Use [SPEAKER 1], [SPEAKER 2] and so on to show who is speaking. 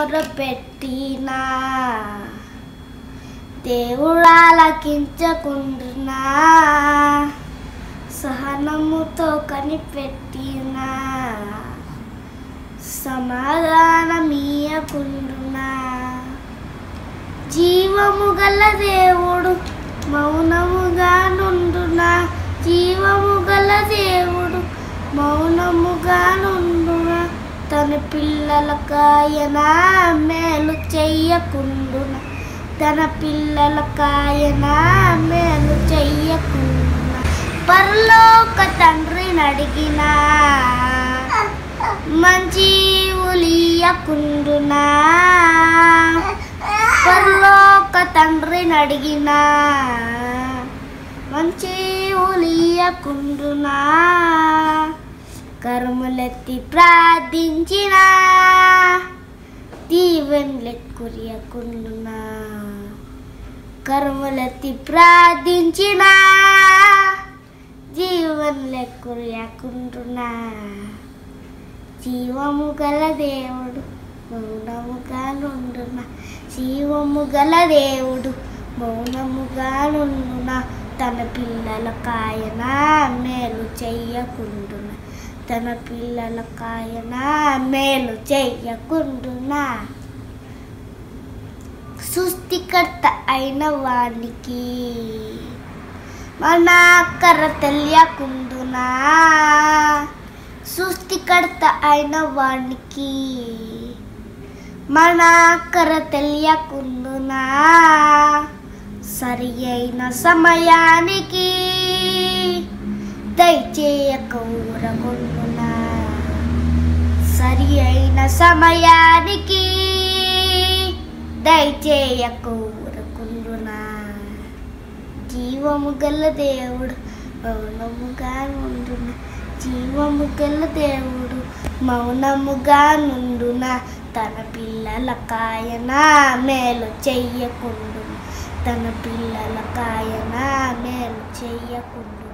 [SPEAKER 1] మొరపెట్టినా దేవుడాలకించకుండునా సహనముతో కనిపెట్టినా సమాధానమీయకుండునా జీవము గల దేవుడు మౌనముగా నుండునా జీవము గల దేవుడు మౌనముగా నుండునా తన పిల్లలకాయన మేలు చెయ్యకుండునా తన పిల్లలకాయన మేలు చెయ్యకుండునా పరలోక తండ్రిని అడిగినా మంచి ఉలియకుండునా పరలోక తండ్రిని అడిగినా మంచి ఉలియకుండునా కర్మలెత్తి ప్రార్థించిన దీవెన్లెక్కురియకుండునా కర్మలెత్తి ప్రార్థించిన జీవన్లెక్కురియకుండునా జీవము గల దేవుడు మౌనముగా నుండున జీవము గల దేవుడు మౌనముగా నుండున తన పిల్లల కాయన మేలు చెయ్యకుండున తన పిల్లల కాయన మేలు చెయ్యకుండునా సృష్టికర్త అయిన వానికి మన అక్కర తెలియకుండునా సృష్టికర్త అయిన వానికి మన అక్కర తెలియకుండునా సరి అయిన సమయానికి దయచేయక ఊరకుండునా సరి అయిన సమయానికి దయచేయక ఊరకుండునా జీవము గల దేవుడు మౌనముగా నుండున జీవము గల దేవుడు మౌనముగా నుండున తన పిల్లల కాయన మేలు చెయ్యకుండున తన పిల్లల కాయన మేలు చెయ్యకుండున